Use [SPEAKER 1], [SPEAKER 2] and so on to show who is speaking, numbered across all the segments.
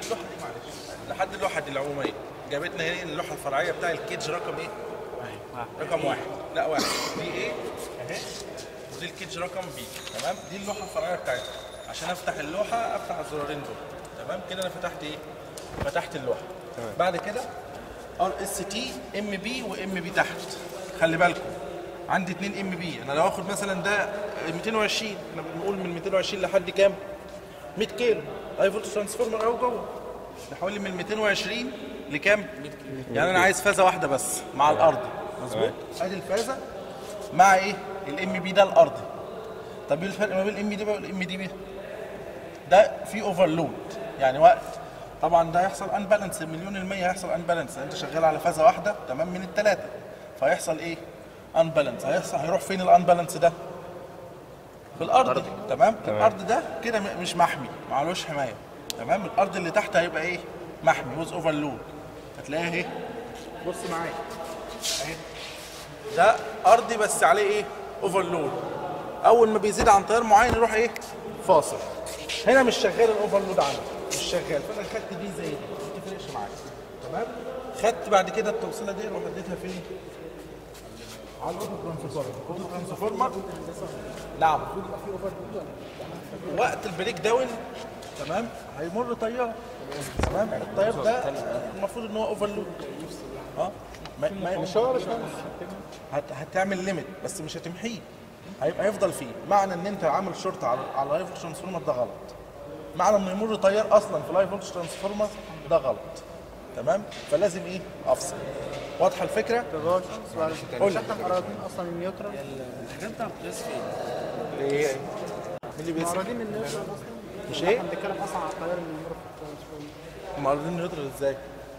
[SPEAKER 1] اللوحه دي معلش لحد اللوحه دي العموميه جابتنا هنا اللوحه الفرعيه بتاع الكيج رقم ايه؟ رقم واحد لا واحد دي ايه؟ اهي ودي الكيج رقم بي تمام دي اللوحه الفرعيه بتاعتها عشان افتح اللوحه افتح الزرارين دول تمام كده انا فتحت ايه؟ فتحت اللوحه بعد كده ار اس تي ام بي وام بي تحت خلي بالكم عندي 2 ام بي انا لو اخد مثلا ده 220 احنا بنقول من 220 لحد كام 100 كيلو اي فولت ترانسفورمر اهو جوه ده حوالي من 220 لكام يعني انا عايز فازه واحده بس مع الارضي مظبوط ادي الفازه مع ايه الام بي ده الارضي طب ايه الفرق ما بين الام دي والام دي بي ده في اوفرلود يعني وقت طبعا ده هيحصل ان بالانس مليون المية هيحصل ان بالانس انت شغال على فازه واحده تمام من الثلاثه فهيحصل ايه ان بالانس هيحصل هيروح فين الان بالانس ده في الارض تمام الارض ده كده م- مش محمي معلوش حمايه تمام الارض اللي تحت هيبقى ايه محمي ويز اوفرلود هتلاقيها ايه بص معايا اهي ده ارضي بس عليه ايه اوفرلود اول ما بيزيد عن تيار معين يروح ايه فاصل هنا مش شغال الاوفرلود عندي مش شغال فانا خدت دي زي دي ما تفرقش معايا تمام خدت بعد كده التوصيله دي وحددتها فين على الاوتو ترانسفورمر الاوتو ترانسفورمر نعم وقت البريك داون تمام هيمر تيار تمام التيار ده المفروض ان هو اوفرلود اه ما ما مش هو هت هتعمل ليميت بس مش هتمحيه هيبقى هيفضل فيه معنى ان انت عامل شرط على على اللايف فولت ترانسفورمر ده غلط معنى انه يمر تيار اصلا في اللايف فولت ترانسفورمر ده غلط تمام فلازم ايه افصل واضحه الفكره قول لي
[SPEAKER 2] شكل اراضين اصلا النيوترال
[SPEAKER 3] الحاجات بتاعت بتقيس فين؟
[SPEAKER 1] ايه مين اللي بيسمع
[SPEAKER 2] اراضين النيوترال اصلا
[SPEAKER 1] مش ايه
[SPEAKER 2] احنا بنتكلم اصلا على التيار اللي بيمر في الترانسفورمر
[SPEAKER 1] معرضين نيوترال ازاي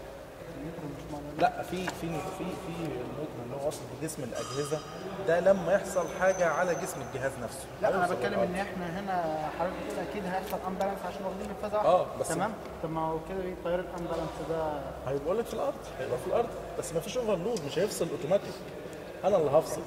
[SPEAKER 1] لا في في في في النيوترال اللي هو اصلا في جسم الاجهزه ده لما يحصل حاجه على جسم الجهاز نفسه
[SPEAKER 2] لا انا
[SPEAKER 1] هيوصل
[SPEAKER 2] بتكلم
[SPEAKER 1] للأرض.
[SPEAKER 2] ان احنا هنا حضرتك بتقول اكيد هيحصل امبالانس عشان واخدين من فازه واحده
[SPEAKER 1] اه، بس-
[SPEAKER 2] تمام طب ما هو كده ايه تيار الامبالانس ده
[SPEAKER 1] هيبقى لك في الارض هيبقى في الارض بس ما فيش اوفرلود مش هيفصل اوتوماتيك انا اللي هفصل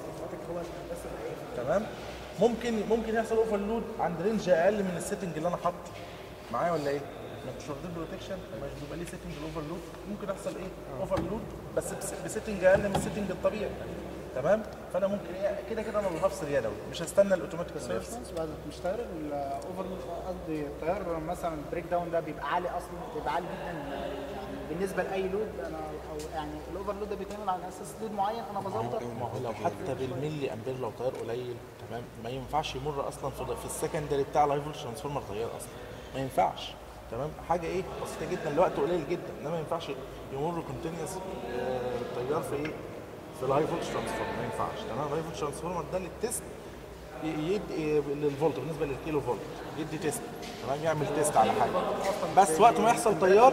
[SPEAKER 1] تمام ممكن ممكن يحصل اوفرلود عند رينج اقل من السيتنج اللي انا حاطه معايا ولا ايه؟ ما انتوا مش واخدين بروتكشن مش بيبقى ليه سيتنج الاوفرلود ممكن يحصل ايه؟ اوفرلود بس بس- بسيتنج اقل من السيتنج الطبيعي تمام؟ فانا ممكن ايه كده كده انا اللي هفصل يدوي مش هستنى الاوتوماتيك انه يفصل
[SPEAKER 2] بس بعد مش تيار الاوفر قصدي التيار مثلا البريك داون ده بيبقى عالي اصلا بيبقى عالي جدا يعني بالنسبه لاي لود انا او يعني الاوفرلود ده بيتعمل على اساس لود معين انا بظبط
[SPEAKER 1] ما هو لو حتى بالملي امبير لو تيار قليل تمام ما ينفعش يمر اصلا في, في السكندري بتاع الهاي فولت ترانسفورمر تيار اصلا ما ينفعش تمام حاجه ايه بسيطه جدا الوقت قليل جدا انما ما ينفعش يمر كونتينوس تيار في ايه في الهاي فولت ترانسفورمر ما ينفعش تمام الهاي فولت ترانسفورمر ده للتست ي- يدي للفولت بالنسبه للكيلو فولت يدي تيست تمام يعمل تيست على حاجه بس وقت ما يحصل تيار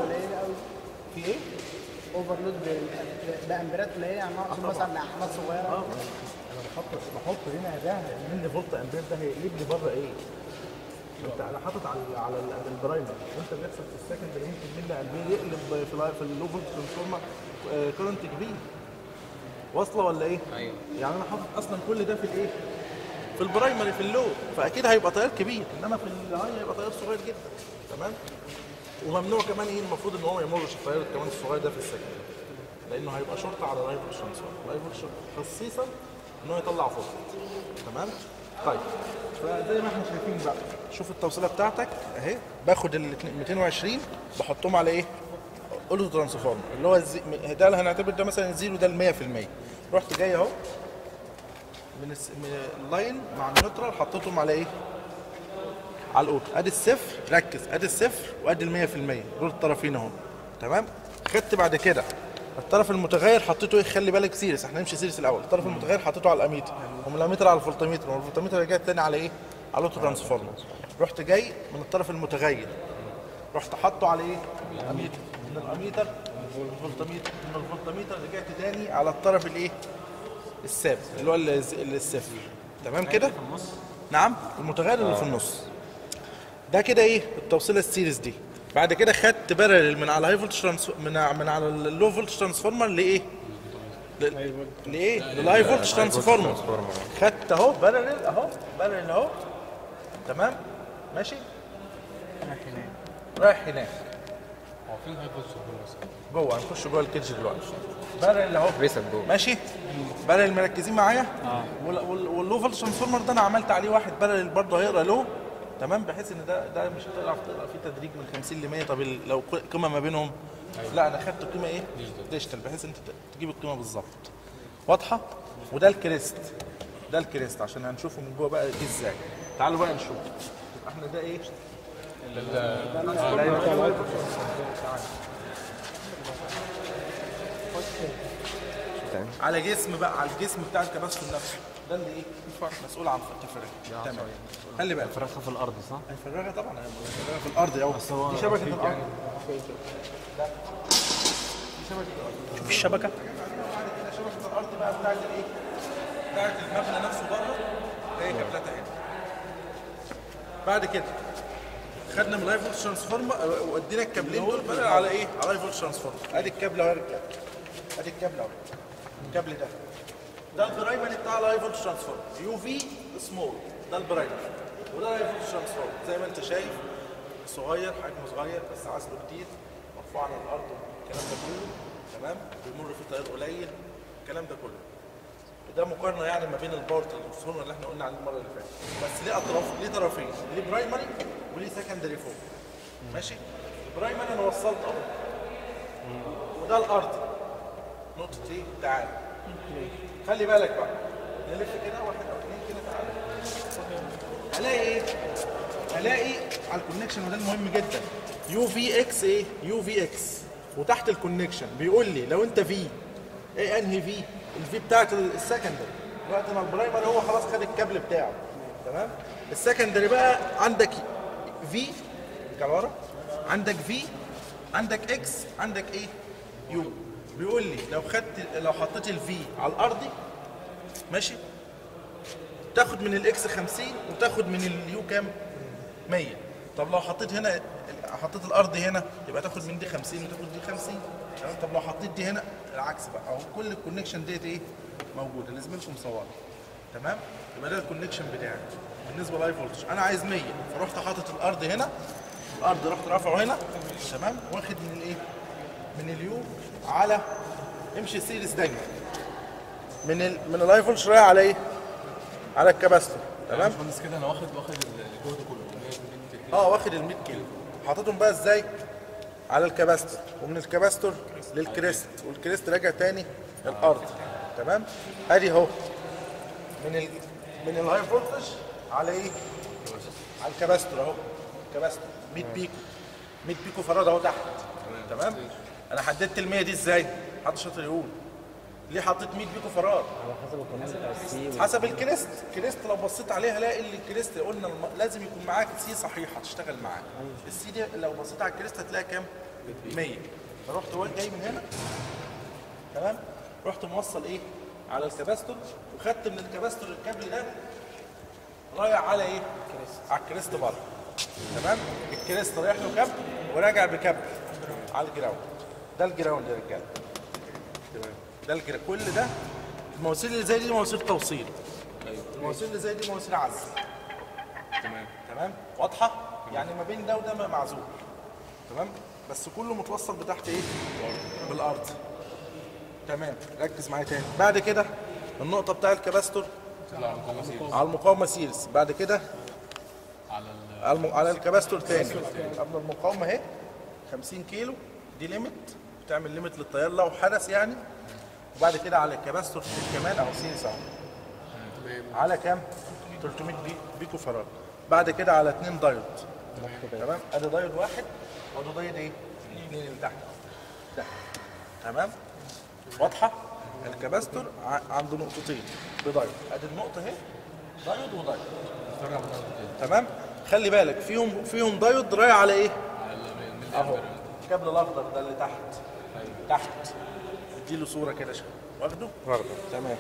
[SPEAKER 1] في ايه
[SPEAKER 2] اوفرلود بامبيرات قليله يعني ناقص مثلا لاحمال صغيره
[SPEAKER 1] انا بحط بحط هنا ده ملي فولت امبير ده هيقلب لي بره ايه؟ انت انا حاطط على على ال- البرايمر وانت بيحصل في السكندري ممكن ملي امبير يقلب في ال في اللو فولت ترانسفورمر كورنت كبير واصله ولا ايه؟
[SPEAKER 3] ايوه
[SPEAKER 1] يعني انا حاطط اصلا كل ده في الايه؟ في البرايمري في اللو فاكيد هيبقى تيار كبير انما في الهاي هيبقى تيار صغير جدا تمام؟ وممنوع كمان ايه المفروض ان هو ما يمرش التيار كمان الصغير ده في السكندري لانه هيبقى شرطه على اللايف ترانسفورمر اللايف خصيصا ان هو يطلع فوق تمام طيب فزي ما احنا شايفين بقى شوف التوصيله بتاعتك اهي باخد ال 220 بحطهم على ايه اولو ترانسفورمر اللي هو الزي... ده اللي هنعتبر ده مثلا الزيرو ده ال 100% رحت جاي اهو من, الس... من اللاين مع النيوترال حطيتهم على ايه على الاوتو ادي الصفر ركز ادي الصفر وادي ال 100% دول الطرفين اهو تمام خدت بعد كده الطرف المتغير حطيته ايه خلي بالك سيريس احنا نمشي سيريس الاول الطرف المتغير حطيته على الاميتر ومن الاميتر على الفولتميتر ومن الفولتميتر رجعت تاني على ايه على الاوتو ترانسفورمر رحت جاي من الطرف المتغير رحت حاطه على ايه الاميتر من الاميتر الفولتميتر من الفولتميتر رجعت تاني على الطرف الايه الثابت اللي هو الز- الصفر تمام كده نعم المتغير اللي في النص ده كده ايه التوصيله السيريز دي بعد كده خدت بارل من على هاي فولت ترانس من ع- من على اللو فولت ترانسفورمر لايه ل- لايه للهاي فولت ترانسفورمر خدت اهو بارل اهو بارل اهو تمام ماشي رايح هناك
[SPEAKER 4] هو فين هاي فولت مثلا؟
[SPEAKER 1] جوه هنخش جوه الكيدج دلوقتي بارل اهو
[SPEAKER 5] ريست جوه
[SPEAKER 1] ماشي بارل مركزين معايا وال- وال- واللو فولت ترانسفورمر ده انا عملت عليه واحد بارل برضه هيقرا له تمام بحيث ان ده ده مش هتعرف تقرا فيه تدريج من 50 ل 100 طب ال- لو ق- قيمه ما بينهم لا انا خدت قيمه ايه؟ ديجيتال بحيث انت ت- تجيب القيمه بالظبط واضحه وده الكريست ده الكريست عشان هنشوفه من جوه بقى جه ازاي تعالوا بقى نشوف يبقى احنا ده ايه؟ على جسم بقى على الجسم بتاع الكباستور نفسه ده اللي ايه مسؤول عن التفريغ تمام خلي بالك
[SPEAKER 5] فرخه في الارض صح؟
[SPEAKER 1] الفراغه طبعا الفراغه في الارض اهو دي شبكه الارض لا. دي شبكه الارض
[SPEAKER 2] شوف الشبكه
[SPEAKER 1] بعد كده شبكه الارض بقى بتاعت الايه بتاعت المبنى نفسه بره هي كابلات اهي بعد كده خدنا من اللايف فولت ترانسفورمر ودينا الكابلين دول بقى على ايه على اللايف فولت ترانسفورمر ادي الكابل اهو يا رجاله ادي الكابل اهو الكابل ده ده البرايمري بتاع اللايف فولت ترانسفورمر يو في سمول ده البرايمري وده اللايف فولت ترانسفورمر زي ما انت شايف صغير حجمه صغير بس عزله كتير مرفوع عن الارض الكلام ده كله تمام بيمر فيه تيار قليل الكلام ده كله ده مقارنه يعني ما بين الباور ترانسفورمر اللي احنا قلنا عليه المره اللي فاتت بس ليه اطراف ليه طرفين ليه برايمري وليه سكندري فوق ماشي البرايمري انا وصلت اهو وده الارض نقطه ايه تعالى خلي بالك بقى نلف كده واحد او اثنين كده تعالى هلاقي ايه هلاقي على الكونكشن وده المهم جدا يو في اكس ايه يو في اكس وتحت الكونكشن بيقول لي لو انت في ايه انهي في الفي بتاعت السكندري دلوقتي انا البرايمري هو خلاص خد الكابل بتاعه تمام السكندري بقى عندك في ارجع ورا عندك في عندك اكس عندك ايه يو بيقول لي لو خدت لو حطيت الفي على الارضي ماشي تاخد من الاكس 50 وتاخد من اليو كام 100 طب لو حطيت هنا حطيت الارض هنا يبقى تاخد من دي 50 وتاخد دي 50 تمام طب لو حطيت دي هنا العكس بقى اهو كل الكونكشن ديت ايه موجوده اللي زميلكم مصوره تمام يبقى ده الكونكشن بتاعي بالنسبه لاي فولتج انا عايز 100 فرحت حاطط الارض هنا الارض رحت رافعه هنا تمام واخد من الايه من اليو على امشي سيريس دايما من ال... من اللاي فولتج رايح على ايه على الكباستور تمام
[SPEAKER 4] باشمهندس كده انا واخد واخد الجهد كله 100 كيلو
[SPEAKER 1] اه واخد ال 100 كيلو حاططهم بقى ازاي على الكباستور ومن الكباستور للكريست والكريست راجع تاني الارض تمام ادي اهو من ال من الهاي فولتج على ايه على الكباستور اهو الكباستور 100 بيكو 100 بيكو فراد اهو تحت تمام انا حددت ال 100 دي ازاي حد شاطر يقول ليه حطيت 100 بيكو فراد حسب الكريست الكريست لو بصيت عليها هلاقي اللي الكريست قلنا الم... لازم يكون معاك سي صحيحه تشتغل معاه السي دي لو بصيت على الكريست هتلاقي كام 100 فرحت هو جاي من هنا تمام رحت موصل ايه على الكباستور وخدت من الكباستور الكابل ده رايح على ايه على الكريست بره تمام الكريست رايح له كابل وراجع بكابل على الجراوند ده الجراوند يا رجاله تمام ده الجرا كل ده المواسير اللي زي دي مواسير توصيل المواسير اللي زي دي مواسير عزل
[SPEAKER 4] تمام
[SPEAKER 1] تمام واضحه يعني ما بين ده وده معزول تمام بس كله متوصل بتحت ايه بالارض تمام ركز معايا تاني بعد كده النقطه بتاع الكباستور
[SPEAKER 4] طلع مقاومه سيريز
[SPEAKER 1] على المقاومه سيريس بعد كده
[SPEAKER 4] على ال
[SPEAKER 1] على الم... على الكباستور تاني قبل المقاومه اهي 50 كيلو دي ليميت بتعمل ليميت للتيار لو حدث يعني وبعد كده على الكباستور كمان اهو سيريس اهو على كام 300 بي... بيكو فراد بعد كده على اتنين دايود تمام ادي دايود واحد وده دايود ايه الاثنين اللي تحت ده تمام واضحه الكباستور ع- عنده نقطتين بدايود ادي النقطه اهي دايود ودايود تمام خلي بالك فيهم فيهم دايود رايح على ايه اهو الكابل الاخضر ده اللي تحت تحت اديله صوره كده شويه واخده واخده تمام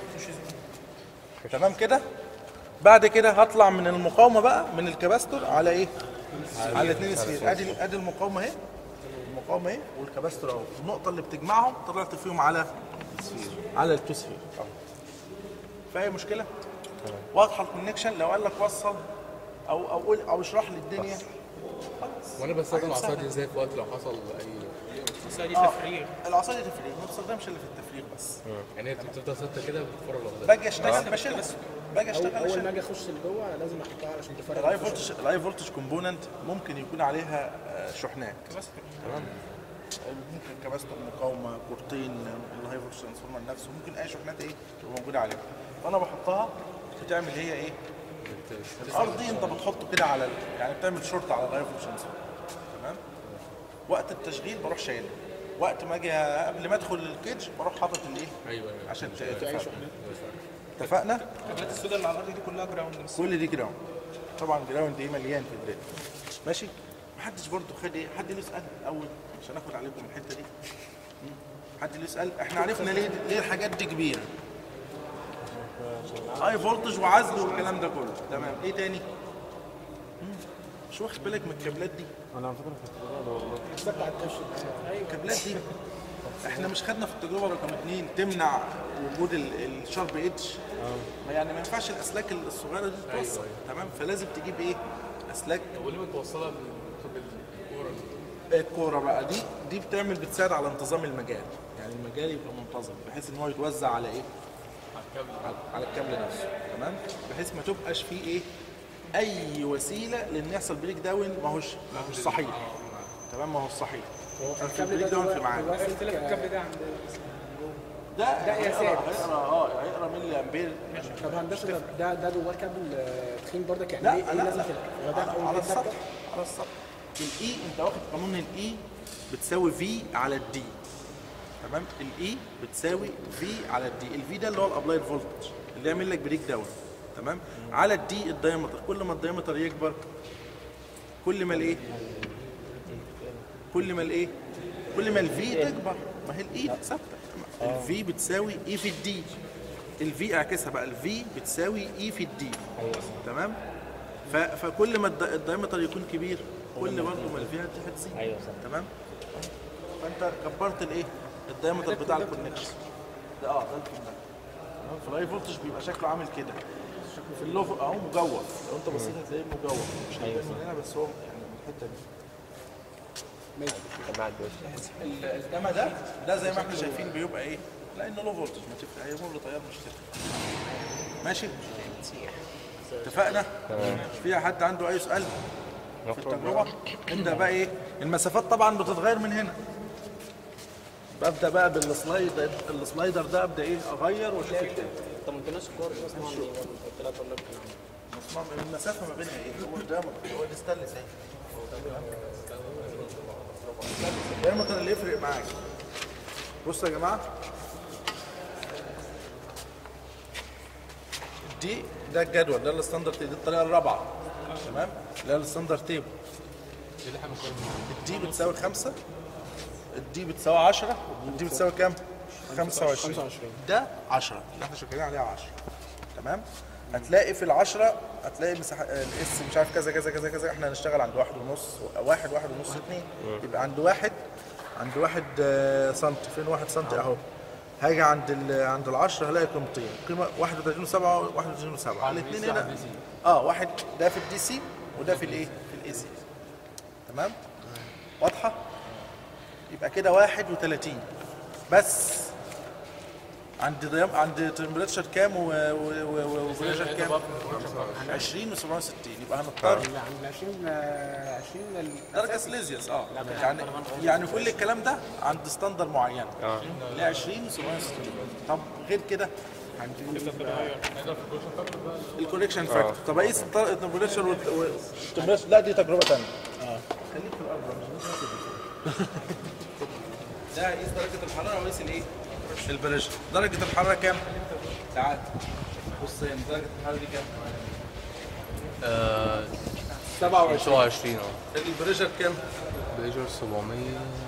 [SPEAKER 1] تمام كده بعد كده هطلع من المقاومه بقى من الكباستور على ايه على الاثنين سفير ادي ادي المقاومه اهي المقاومه اهي والكباستور اهو النقطه اللي بتجمعهم طلعت فيهم على على التو سفير اهو فاي مشكله واضحه الكونكشن لو قال لك وصل او او قول او اشرح لي الدنيا خلاص
[SPEAKER 4] وانا بستخدم العصايه دي ازاي في وقت لو حصل اي
[SPEAKER 5] العصايه دي
[SPEAKER 1] آه،
[SPEAKER 5] تفريغ
[SPEAKER 1] العصايه دي تفريغ ما بستخدمش الا في التفريغ بس
[SPEAKER 4] يعني هي بتفضل ثابته كده بتفرغ لوحدها
[SPEAKER 1] باجي اشتغل بشيلها باجي
[SPEAKER 2] أول-
[SPEAKER 1] اشتغل
[SPEAKER 2] اول ما
[SPEAKER 1] اشيلها
[SPEAKER 2] اجي اخش لجوه لازم احطها علشان تفرق
[SPEAKER 1] الهاي فولتج الهاي فولتج كومبوننت ممكن يكون عليها آه، شحنات تمام ممكن كباستور مقاومه كورتين الهاي فولتج ترانسفورمر نفسه ممكن اي شحنات ايه تبقى موجوده عليها فانا بحطها بتعمل هي ايه الارضي انت بتحطه كده على ال- يعني بتعمل شورت على الهاي فولتج ترانسفورمر تمام وقت التشغيل بروح شايلها وقت ما اجي قبل ما ادخل الكيج بروح حاطط الايه
[SPEAKER 4] ايوه ايوه
[SPEAKER 1] عشان تفرق. اتفقنا
[SPEAKER 5] الكابلات السوداء اللي على الارض دي كلها جراوند بس
[SPEAKER 1] كل دي جراوند طبعا جراوند دي مليان في الدريل ماشي محدش برضو خد ايه حد له يسال اول عشان اخد عليكم الحته دي مم. حد له يسال احنا عرفنا ليه ليه الحاجات دي كبيره هاي فولتج وعزل والكلام ده كله تمام ايه تاني مم. مش واخد بالك من الكابلات دي
[SPEAKER 6] انا على فكره في التجربه ده والله
[SPEAKER 2] بتاع الكشف
[SPEAKER 1] ايوه الكابلات دي احنا مش خدنا في التجربه رقم اثنين تمنع وجود ال- الشارب ايدج ما يعني ما ينفعش الاسلاك الصغيره دي تتوصل تمام فلازم تجيب ايه اسلاك
[SPEAKER 4] وليه متوصله بالكوره
[SPEAKER 1] الكوره بقى دي دي بتعمل بتساعد على انتظام المجال يعني المجال يبقى منتظم بحيث ان هو يتوزع على ايه على- على الكابل نفسه تمام بحيث ما تبقاش فيه ايه اي وسيله لان يحصل بريك داون ما هوش ما هوش صحيح تمام ما هوش صحيح كان في بريك داون في ميعاد
[SPEAKER 5] قلت لك الكابل ده عند
[SPEAKER 1] ده
[SPEAKER 2] ده
[SPEAKER 1] هيقرا
[SPEAKER 2] قياسات.
[SPEAKER 1] هيقرا اه هيقرا ملي امبير
[SPEAKER 2] طب هندسه ده- ده ده جواه كابل آه، تخين برضك يعني
[SPEAKER 1] لا
[SPEAKER 2] ايه إيه
[SPEAKER 1] لا
[SPEAKER 2] لازم
[SPEAKER 1] لا
[SPEAKER 2] تبقى- هو ده
[SPEAKER 1] على,
[SPEAKER 2] أول
[SPEAKER 1] على
[SPEAKER 2] حتة؟
[SPEAKER 1] السطح على السطح الاي انت واخد قانون الاي بتساوي في على الدي تمام الاي بتساوي في على الدي الفي ده اللي هو الابلايد فولتج اللي يعمل لك بريك داون تمام على الدي الدايمتر كل ما الدايمتر يكبر كل ما الايه كل ما الايه كل ما الفي تكبر ما هي الاي ثابته الفي بتساوي اي في الدي الفي اعكسها بقى الفي بتساوي اي في الدي تمام ف- فكل ما الد- الدايمتر يكون كبير كل برضه ما الفي هت- هتزيد
[SPEAKER 6] ايوه صح
[SPEAKER 1] تمام فانت كبرت الايه الدايمتر بتاع الكونكشن ده اه ده الكونكشن تمام فالهاي فولتج بيبقى شكله عامل كده في اللوف اهو مجوف لو انت بصيت هتلاقيه مجوف مش هيبان من هنا بس هو يعني من الحته دي
[SPEAKER 6] سماعه بس
[SPEAKER 1] ال- الدما ده ده زي ما احنا شايفين بيبقى ايه لانه لو فولتج ما تفرق هيمر تيار مش تفرق ماشي اتفقنا في حد عنده اي سؤال في التجربه نبدا بقى ايه المسافات طبعا بتتغير من هنا ببدا بقى بالسلايد السلايدر ده ابدا ايه اغير واشوف التاني.
[SPEAKER 6] طب ما قلتلناش الكور دي اسمها عن ايه قلت لها طلب كان عن
[SPEAKER 1] مسمار المسافه ما بينها ايه هو ده هو الستانلس اهي الدايمتر اللي يفرق معاك بصوا يا جماعه دي ده الجدول ده الستاندرد دي الطريقه الرابعه تمام اللي هي الستاندرد تيبل الدي بتساوي خمسة الدي بتساوي 10 الدي بتساوي كام؟ 25 ده 10 اللي احنا شغالين عليها 10 تمام هتلاقي في العشرة هتلاقي مساحة الاس مش عارف كذا كذا كذا كذا احنا هنشتغل عند واحد ونص واحد واحد ونص اتنين يبقى عند واحد عند واحد آه، سنتي فين واحد سنتي اهو هاجي عند ال عند العشرة هلاقي قيمتين قيمة 31 و7 31 و7 الاثنين هنا اه واحد ده في الدي سي وده في الايه؟ في الاي سي تمام؟ واضحة؟ يبقى كده 31 بس عند ضيام عند تمبريتشر كام و- و- و- وبريشر كام؟ 20 و 67 يبقى هنضطر
[SPEAKER 2] عند 20 آه، 20 ال-
[SPEAKER 1] درجة سليزيوس اه يعني يعني كل الكلام ده عند ستاندر معينة اللي هي 20 و 67 طب غير كده الكوريكشن فاكتور طب اقيس التمبريتشر والتمبريتشر لا دي تجربة ثانية اه خليك في الارض مش ده هيقيس درجة الحرارة ويقيس الايه؟ البريشر درجة الحرارة كام؟ تعال بص هنا درجة الحرارة دي كام؟
[SPEAKER 4] 27 27 اه
[SPEAKER 1] البريشر كام؟
[SPEAKER 4] بيجر 700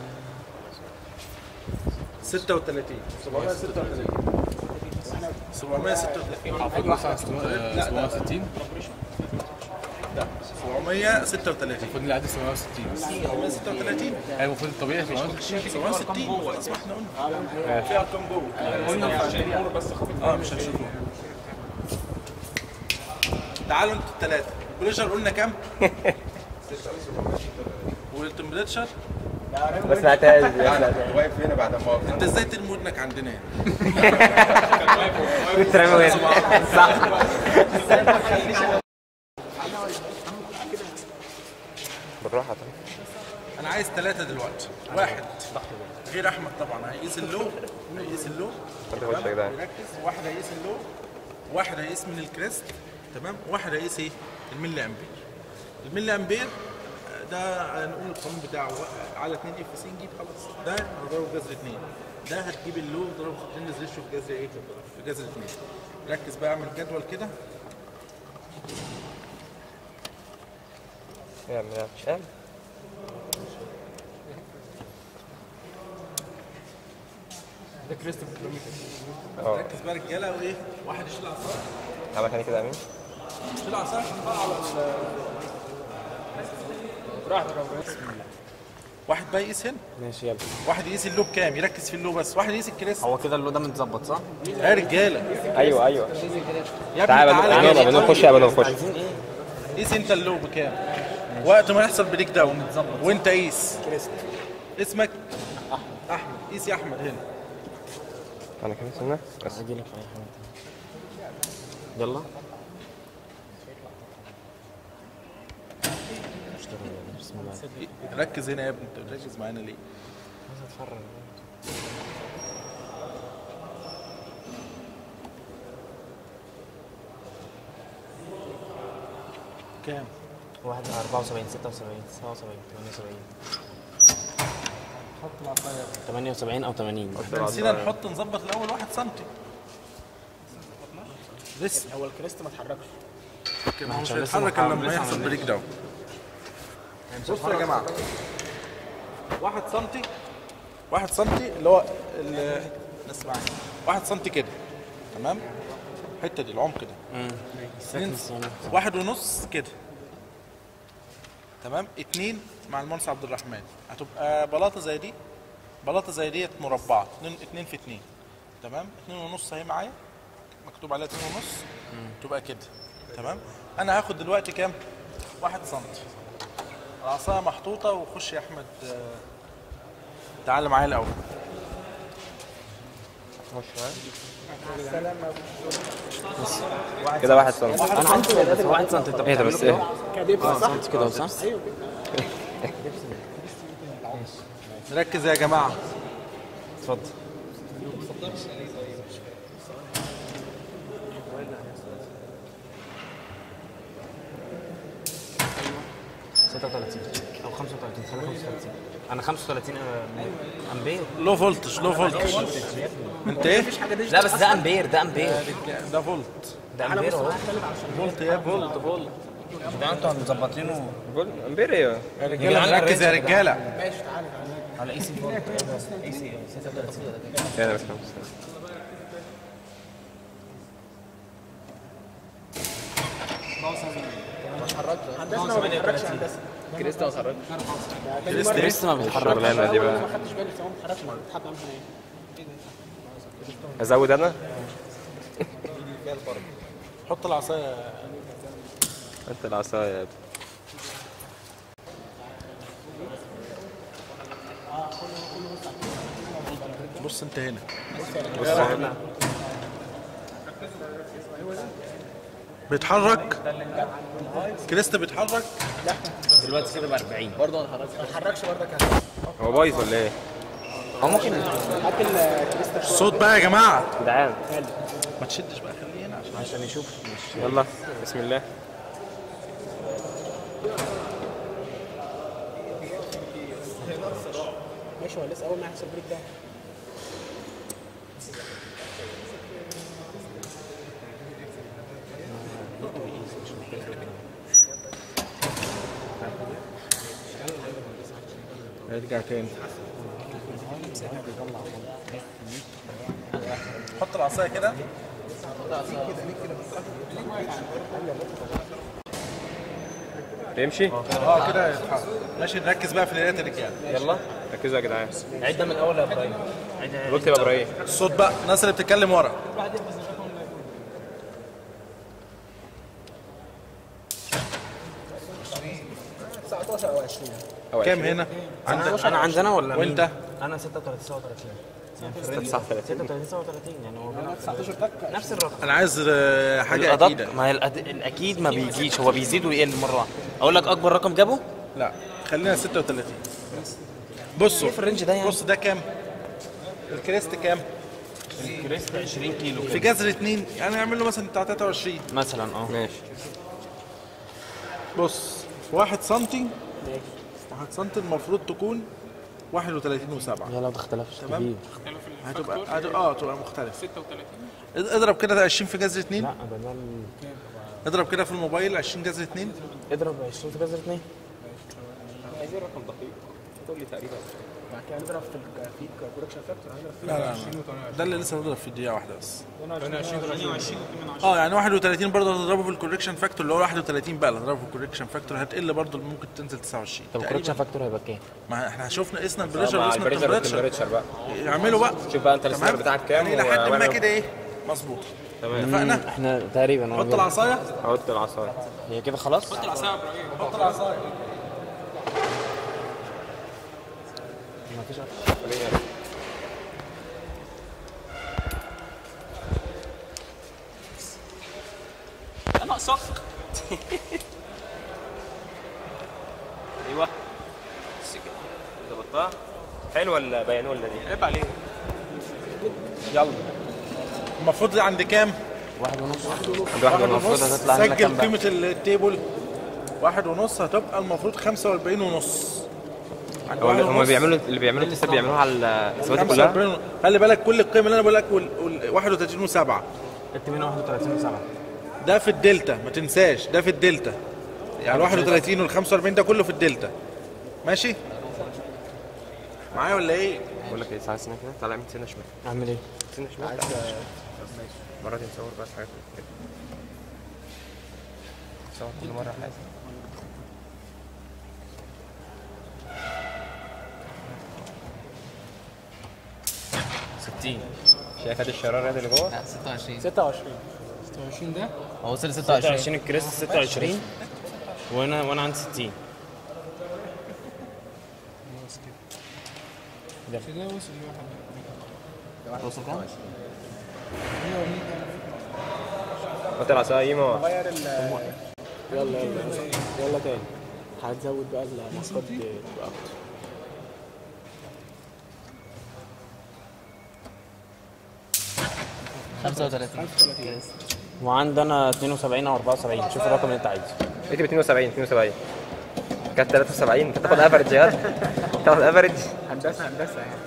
[SPEAKER 1] 36 736 736
[SPEAKER 4] المفروض مثلا 760
[SPEAKER 1] 736
[SPEAKER 4] المفروض نعدي 760
[SPEAKER 1] 736
[SPEAKER 4] ايوه المفروض الطبيعي 760
[SPEAKER 1] 760 خلاص ما احنا قلنا في ارقام جوه قلنا بس اه مش هنشوفوها تعالوا انتوا الثلاثه البريشر قلنا كام؟ والتمبريتشر
[SPEAKER 7] ما سمعتهاش دي، ما سمعتهاش
[SPEAKER 1] واقف هنا بعد ما انت ازاي ترمي ودنك عندنا هنا؟
[SPEAKER 7] كنت رامي وين صح بالراحة طيب
[SPEAKER 1] انا عايز ثلاثة دلوقتي واحد غير احمد طبعا هيقيس اللو هيقيس اللو
[SPEAKER 7] انت خش يا جدعان
[SPEAKER 1] يركز واحد هيقيس اللو واحد هيقيس من الكريست تمام واحد هيقيس ايه الملي امبير الملي امبير ده هنقول القانون بتاعه على 2 اف سي نجيب خلاص ده هنضربه في جذر 2 ده هتجيب اللو تضربه في خطين ريشيو في جذر ايه في جذر 2 ركز بقى اعمل جدول كده
[SPEAKER 7] اعمل اعمل اعمل اه
[SPEAKER 1] ركز بقى رجاله وايه واحد يشيل عصايه
[SPEAKER 7] عمل تاني كده امين
[SPEAKER 1] يشيل عصايه عشان نطلع على ال- واحد بقى يقيس هنا
[SPEAKER 6] ماشي يلا
[SPEAKER 1] واحد يقيس اللو بكام يركز في اللو بس واحد يقيس الكريست
[SPEAKER 6] هو كده اللو ده متظبط صح؟
[SPEAKER 1] يا رجاله
[SPEAKER 7] ايوه ايوه
[SPEAKER 1] يا ابني
[SPEAKER 7] تعالى
[SPEAKER 1] تعالى
[SPEAKER 7] بنو
[SPEAKER 1] كده.
[SPEAKER 7] بنو نخش يا بنو نخش
[SPEAKER 6] عايزين ايه؟
[SPEAKER 1] قيس انت اللو بكام وقت ما يحصل بريك داون وانت قيس اسمك احمد قيس يا احمد هنا
[SPEAKER 7] انا كمان سنة بس
[SPEAKER 6] اجي لك في اي حاجه يلا اشتغل يلا بسم الله
[SPEAKER 1] ركز هنا يا ابني انت بتركز معانا ليه
[SPEAKER 6] عايز اتفرج
[SPEAKER 1] كام
[SPEAKER 6] واحد 74 76 77 78 78 او 80
[SPEAKER 1] احنا نسينا نحط نظبط الاول واحد سنتي لسه
[SPEAKER 2] هو الكريست ما اتحركش
[SPEAKER 1] ما هو مش
[SPEAKER 6] عشان لسه
[SPEAKER 1] هيتحرك
[SPEAKER 6] ما
[SPEAKER 1] الا لما
[SPEAKER 6] لسه
[SPEAKER 1] يحصل
[SPEAKER 6] ما
[SPEAKER 1] بريك داون بصوا يا جماعه واحد سنتي واحد سنتي اللي هو ال- نسمع واحد سنتي كده تمام الحته دي العمق ده اتنين واحد ونص كده تمام اتنين مع المهندس عبد الرحمن هتبقى بلاطه زي دي بلاطه زي ديت مربعه اتنين, اتنين في اتنين تمام اتنين ونص اهي معايا مكتوب عليها اتنين ونص تبقى كده تمام انا هاخد دلوقتي كام واحد سنتي العصايه محطوطه وخش يا احمد آه، تعال معايا الاول
[SPEAKER 7] كده واحد سنة
[SPEAKER 6] انا عندي بس هو 1 سم انت
[SPEAKER 7] ايه ده بس ايه
[SPEAKER 6] سم كده صح؟
[SPEAKER 1] نركز يا جماعه
[SPEAKER 6] اتفضل ستة وتلاتين أو خمسة وتلاتين خلينا خمسة وتلاتين أنا خمسة وتلاتين أمبير
[SPEAKER 1] لو فولتج لو فولتج انت ايه
[SPEAKER 6] لا بس ده أمبير ده أمبير
[SPEAKER 1] ده فولت
[SPEAKER 6] ده أمبير أهو
[SPEAKER 1] فولت يا فولت فولت
[SPEAKER 6] ده أنتوا مظبطينه
[SPEAKER 7] قول امبير ايوه
[SPEAKER 1] يا رجاله نركز يا رجاله
[SPEAKER 6] على اي سي فولت اي سي 36
[SPEAKER 7] ايه انا بس خمسة
[SPEAKER 2] هندسه ما بيتحركش هندسه
[SPEAKER 1] كريست ايه
[SPEAKER 6] لسه ما بيتحرك
[SPEAKER 7] الشغلانة دي بقى
[SPEAKER 2] ما خدتش بالي بس هو ما بيتحركش ما بيتحرك عامل ايه
[SPEAKER 7] ازود انا
[SPEAKER 1] حط العصايه
[SPEAKER 7] انت العصاية يا ابني.
[SPEAKER 1] بص انت هنا
[SPEAKER 7] بص هنا.
[SPEAKER 1] بيتحرك كريست بيتحرك
[SPEAKER 6] دلوقتي كده ب 40
[SPEAKER 2] ما بيتحركش برضك هندسة.
[SPEAKER 7] هو بايظ ولا ايه؟
[SPEAKER 6] هو ممكن
[SPEAKER 2] هات الكريست
[SPEAKER 1] الصوت بقى يا جماعه
[SPEAKER 7] جدعان
[SPEAKER 1] ما تشدش بقى خليه هنا عشان
[SPEAKER 6] عشان يشوف
[SPEAKER 7] يلا بسم الله
[SPEAKER 2] ماشي هو لسه اول ما يحصل بريك داون
[SPEAKER 1] ارجع تاني حط العصايه كده
[SPEAKER 7] يمشي
[SPEAKER 1] اه كده يتحرك ماشي نركز بقى في القراءات الرجاله
[SPEAKER 7] يلا ركزوا يا جدعان
[SPEAKER 6] عيد ده من الاول يا ابراهيم عيد
[SPEAKER 7] قلت يا ابراهيم
[SPEAKER 1] الصوت بقى الناس اللي بتتكلم ورا
[SPEAKER 2] او 20
[SPEAKER 7] أو
[SPEAKER 1] كام
[SPEAKER 7] 20.
[SPEAKER 1] هنا
[SPEAKER 6] انا انا عندنا ولا مين؟
[SPEAKER 1] وانت؟
[SPEAKER 6] انا 36 37 يعني في الرينج
[SPEAKER 7] 39.
[SPEAKER 6] 36 37 يعني هو بيلعب 19 نفس الرقم
[SPEAKER 1] انا عايز آه، حاجه
[SPEAKER 6] الأدق
[SPEAKER 1] اكيده
[SPEAKER 6] ما هي الأد... الاكيد ما بيجيش هو بيزيد ويقل مره واحده اقول لك اكبر رقم جابه
[SPEAKER 1] لا خلينا 36 بصوا
[SPEAKER 6] في الرينج ده يعني
[SPEAKER 1] بص ده كام الكريست كام
[SPEAKER 6] كريست 20 كيلو
[SPEAKER 1] في جذر اتنين يعني نعمل له مثلا بتاع 23
[SPEAKER 6] مثلا اه
[SPEAKER 7] ماشي
[SPEAKER 1] بص واحد سنتي واحد سنتي المفروض تكون 31 و7
[SPEAKER 6] يا لو ده اختلفش
[SPEAKER 1] تمام.
[SPEAKER 6] كبير
[SPEAKER 1] هتبقى هتبقى- اه تبقى مختلف 36 اضرب كده ده 20 في جذر 2
[SPEAKER 6] لا ده ده ال-
[SPEAKER 1] اضرب كده في الموبايل 20 جذر 2
[SPEAKER 6] اضرب 20 في جذر 2
[SPEAKER 7] عايزين رقم دقيق تقول لي تقريبا
[SPEAKER 5] بعد كده هنضرب في ال- في كوركشن فاكتور هنضرب فيه
[SPEAKER 1] لا لا لا. ده اللي لسه بضرب في الدقيقه واحده بس
[SPEAKER 5] 28 28
[SPEAKER 1] اه يعني 31 برضه هتضربه في الكوريكشن فاكتور اللي هو 31 بقى اللي هتضربه في الكوريكشن فاكتور هتقل برضه ممكن تنزل 29
[SPEAKER 6] طب
[SPEAKER 1] تقريباً.
[SPEAKER 6] الكوركشن فاكتور هيبقى كام؟
[SPEAKER 1] ما احنا شفنا قسنا البريشر
[SPEAKER 7] مع
[SPEAKER 1] وقسنا
[SPEAKER 7] البريشر
[SPEAKER 1] التمبريتشر
[SPEAKER 7] والتمبريتشر بقى
[SPEAKER 1] يعملوا بقى
[SPEAKER 7] شوف بقى انت السعر
[SPEAKER 1] تمام
[SPEAKER 7] بتاعك كام
[SPEAKER 1] يعني الى حد ما
[SPEAKER 7] وأنا-
[SPEAKER 1] كده ايه مظبوط
[SPEAKER 7] تمام
[SPEAKER 1] اتفقنا
[SPEAKER 6] احنا تقريبا اه
[SPEAKER 1] حط العصايه
[SPEAKER 7] حط العصايه
[SPEAKER 6] هي كده خلاص؟
[SPEAKER 1] حط العصايه
[SPEAKER 6] مفيش
[SPEAKER 5] انا صق
[SPEAKER 7] ايوه ظبطتها حلو ولا بيان ولا دي؟
[SPEAKER 5] عيب عليك
[SPEAKER 1] يلا المفروض عند كام؟
[SPEAKER 6] واحد ونص
[SPEAKER 7] عند واحد ونص
[SPEAKER 6] المفروض هتطلع لنا كام
[SPEAKER 1] سجل
[SPEAKER 6] بقى؟
[SPEAKER 1] قيمة التيبل واحد ونص هتبقى المفروض 45 ونص عند
[SPEAKER 7] هو
[SPEAKER 1] واحد
[SPEAKER 7] اللي هم
[SPEAKER 1] ونص،
[SPEAKER 7] بيعملوا اللي بيعملوا التست بيعملوها على الثبات كلها
[SPEAKER 1] 45 ونص. خلي بالك كل القيم اللي انا بقول لك وال- وال- 31 و7
[SPEAKER 6] كتب هنا 31 و7
[SPEAKER 1] ده في الدلتا ما تنساش ده في الدلتا يعني 31 وال 45 ده كله في الدلتا ماشي معايا ولا ايه؟
[SPEAKER 7] بقول لك ايه تعالى سنه كده تعالى اعمل سنه شمال
[SPEAKER 6] اعمل ايه؟
[SPEAKER 7] سنه شمال تعالى. المره دي نصور بس حاجات كده نصور كل مره حاجه شايف هذه الشراره دي اللي جوه؟
[SPEAKER 4] لا 26
[SPEAKER 5] 26 ده
[SPEAKER 4] هو وصل 26
[SPEAKER 6] 26 الكريست 26 وانا وانا عندي 60
[SPEAKER 5] كده وصل لواحد
[SPEAKER 4] وصل كام؟
[SPEAKER 7] حط العصايه ايمو
[SPEAKER 5] غير ال
[SPEAKER 2] يلا يلا يلا تاني هتزود بقى الماسكات دي تبقى اكتر
[SPEAKER 6] وعندنا 72 او 74 شوف الرقم اللي انت عايزه
[SPEAKER 7] اكتب 72 72 كانت 73 انت تاخد افريج يا غدا تاخد افريج
[SPEAKER 5] هندسه هندسه يعني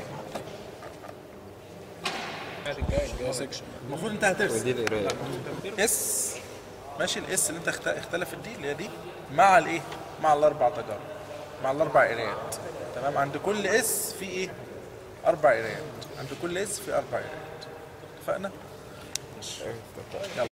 [SPEAKER 1] المفروض انت هترسم
[SPEAKER 7] ودي القرايه
[SPEAKER 1] اس ماشي الاس اللي انت اخت- اختلفت دي اللي هي دي مع الايه؟ مع الاربع تجارب مع الاربع قرايات تمام عند كل اس في ايه؟ اربع قرايات عند كل اس في اربع قرايات اتفقنا؟